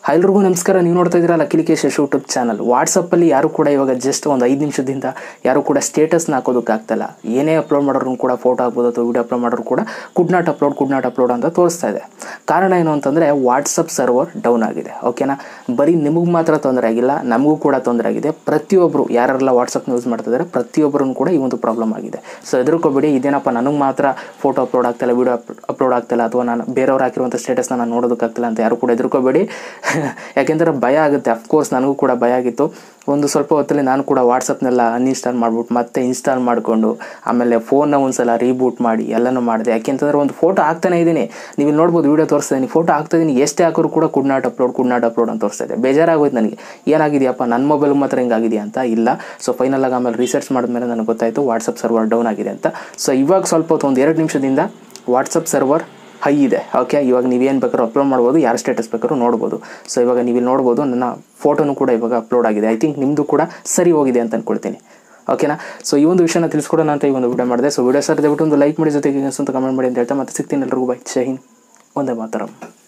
ಎಲ್ರಿಗೂ ನಮಸ್ಕಾರ ನೀವು ನೋಡ್ತಾ ಇದ್ದೀರಾ ಲಕ್ಕಿಲಿಕೇಶ್ ಯೂಟ್ಯೂಬ್ ಚಾನಲ್ ವಾಟ್ಸಪ್ಪಲ್ಲಿ ಯಾರು ಕೂಡ ಇವಾಗ ಜಸ್ಟ್ ಒಂದು ಐದು ನಿಮಿಷದಿಂದ ಯಾರು ಕೂಡ ಸ್ಟೇಟಸ್ನ ಹಾಕೋದಕ್ಕಾಗ್ತಲ್ಲ ಏನೇ ಅಪ್ಲೋಡ್ ಮಾಡೋರು ಕೂಡ ಫೋಟೋ ಹಾಕ್ಬೋದು ಅಥವಾ ವೀಡಿಯೋ ಅಪ್ಲೋಡ್ ಮಾಡೋರು ಕೂಡ could not upload could not upload ಅಂತ ತೋರಿಸ್ತಾ ಇದೆ ಕಾರಣ ಏನು ಅಂತಂದರೆ ವಾಟ್ಸಪ್ ಸರ್ವರ್ ಡೌನ್ ಆಗಿದೆ ಓಕೆನಾ ಬರೀ ನಿಮಗೆ ಮಾತ್ರ ತೊಂದರೆ ಆಗಿಲ್ಲ ನಮಗೂ ಕೂಡ ತೊಂದರೆ ಆಗಿದೆ ಪ್ರತಿಯೊಬ್ಬರು ಯಾರೆಲ್ಲ ವಾಟ್ಸಪ್ನ ಯೂಸ್ ಮಾಡ್ತಿದ್ದಾರೆ ಪ್ರತಿಯೊಬ್ಬರೂ ಕೂಡ ಈ ಒಂದು ಪ್ರಾಬ್ಲಮ್ ಆಗಿದೆ ಸೊ ಹೆದರ್ಕೋಬೇಡಿ ಇದೇನಪ್ಪ ನನಗೆ ಮಾತ್ರ ಫೋಟೋ ಅಪ್ಲೋಡ್ ಆಗ್ತಿಲ್ಲ ವೀಡಿಯೋ ಅಪ್ಲೋಡ್ ಆಗ್ತಿಲ್ಲ ಅಥವಾ ನಾನು ಬೇರೆಯವ್ರು ಹಾಕಿರುವಂಥ ಸ್ಟೇಟಸ್ನ ನಾನು ನೋಡೋದಕ್ಕಾಗ್ತಿಲ್ಲ ಅಂತ ಯಾರು ಕೂಡ ಹೆದರ್ಕೋಬೇಡಿ ಯಾಕೆಂದರೆ ಭಯ ಆಗುತ್ತೆ ಅಫ್ಕೋರ್ಸ್ ನನಗೂ ಕೂಡ ಭಯ ಆಗಿತ್ತು ಒಂದು ಸ್ವಲ್ಪ ಹೊತ್ತಲ್ಲಿ ನಾನು ಕೂಡ ವಾಟ್ಸಪ್ನೆಲ್ಲ ಅನ್ಇನ್ಸ್ಟಾಲ್ ಮಾಡ್ಬಿಟ್ಟು ಮತ್ತೆ ಇನ್ಸ್ಟಾಲ್ ಮಾಡಿಕೊಂಡು ಆಮೇಲೆ ಫೋನ್ನ ಒಂದ್ಸಲ ರೀಬೂಟ್ ಮಾಡಿ ಎಲ್ಲನೂ ಮಾಡಿದೆ ಯಾಕೆಂತಂದ್ರೆ ಒಂದು ಫೋಟೋ ಹಾಕ್ತಾನೆ ಇದ್ದೀನಿ ನೀವು ಇಲ್ಲಿ ನೋಡ್ಬೋದು ವೀಡಿಯೋ ತೋರಿಸ್ತಾ ಇದ್ದೀನಿ ಫೋಟೋ ಹಾಕ್ತಾ ಇದ್ದೀನಿ ಎಷ್ಟೇ ಹಾಕೋರು ಕೂಡ could not upload could not upload ಅಂತ ತೋರಿಸ್ತಾ ಇದೆ ಬೇಜಾರಾಗೋಯ್ತು ನನಗೆ ಏನಾಗಿದೆಯಪ್ಪ ನನ್ನ ಮೊಬೈಲ್ ಮಾತ್ರ ಹಿಂಗಾಗಿದೆಯಾ ಅಂತ ಇಲ್ಲ ಸೊ ಫೈನಲ್ ಆಗಿ ಆಮೇಲೆ ರಿಸರ್ಚ್ ಮಾಡಿದ್ಮೇಲೆ ನನಗೆ ಗೊತ್ತಾಯಿತು ವಾಟ್ಸಪ್ ಸರ್ವರ್ ಡೌನ್ ಆಗಿದೆ ಅಂತ ಸೊ ಇವಾಗ ಸ್ವಲ್ಪ ಹೊತ್ತು ಒಂದು ಎರಡು ನಿಮಿಷದಿಂದ ವಾಟ್ಸಪ್ ಸರ್ವರ್ ಹೈ ಇದೆ ಓಕೆ ಇವಾಗ ನೀವೇನು ಬೇಕಾದ್ರೂ ಅಪ್ಲೋಡ್ ಮಾಡ್ಬೋದು ಯಾರು ಸ್ಟೇಟಸ್ ಬೇಕಾದ್ರೂ ನೋಡ್ಬೋದು ಸೊ ಇವಾಗ ನೀವು ಇಲ್ಲಿ ನೋಡ್ಬೋದು ನನ್ನ ಫೋಟೋನು ಕೂಡ ಇವಾಗ ಅಪ್ಲೋಡ್ ಆಗಿದೆ ಐ ಥಿಂಕ್ ನಿಮ್ಮದು ಕೂಡ ಸರಿ ಹೋಗಿದೆ ಅಂತ ಅಂದ್ಕೊಳ್ತೀನಿ ಓಕೆನಾ ಸೊ ಈ ಒಂದು ವಿಷಯನ ತಿಳಿಸ್ಕೊಡೋಣ ಅಂತ ಈ ಒಂದು ವಿಡಿಯೋ ಮಾಡಿದೆ ಸೊ ವಿಡಿಯೋ ಸರ್ ದಯವಿಟ್ಟು ಒಂದು ಲೈಕ್ ಮಾಡಿ ಜೊತೆಗೆ ಅಂತ ಕಮೆಂಟ್ ಮಾಡಿ ಅಂತ ಹೇಳ್ತಾ ಮತ್ತೆ ಸಿಗ್ತೀನಿ ಎಲ್ರಿಗೂ ಬೈ ಜೈ ಹಿಂದ್ ಒಂದೇ ಮಾತರಂ